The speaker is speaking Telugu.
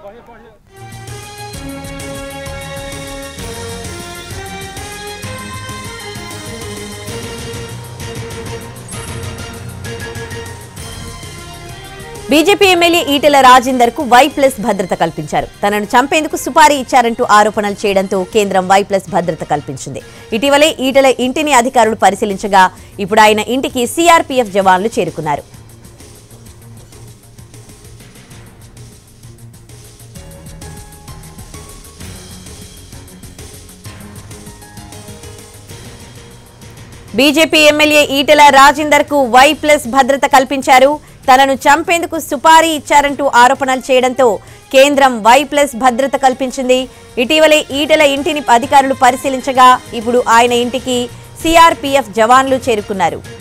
బీజేపీ ఎమ్మెల్యే ఈటెల రాజేందర్ కు వై ప్లస్ భద్రత కల్పించారు తనను చంపేందుకు సుపారీ ఇచ్చారంటూ ఆరోపణలు చేయడంతో కేంద్రం వై ప్లస్ భద్రత కల్పించింది ఇటీవలే ఈటెల ఇంటిని అధికారులు పరిశీలించగా ఇప్పుడు ఆయన ఇంటికి సీఆర్పీఎఫ్ జవాన్లు చేరుకున్నారు బీజేపీ ఎమ్మెల్యే ఈటెల రాజేందర్ కు వై ప్లస్ భద్రత కల్పించారు తనను చంపేందుకు సుపారీ ఇచ్చారంటూ ఆరోపణలు చేయడంతో కేంద్రం వై ప్లస్ భద్రత కల్పించింది ఇటీవలే ఈటెల ఇంటిని అధికారులు పరిశీలించగా ఇప్పుడు ఆయన ఇంటికి సిఆర్పీఎఫ్ జవాన్లు చేరుకున్నారు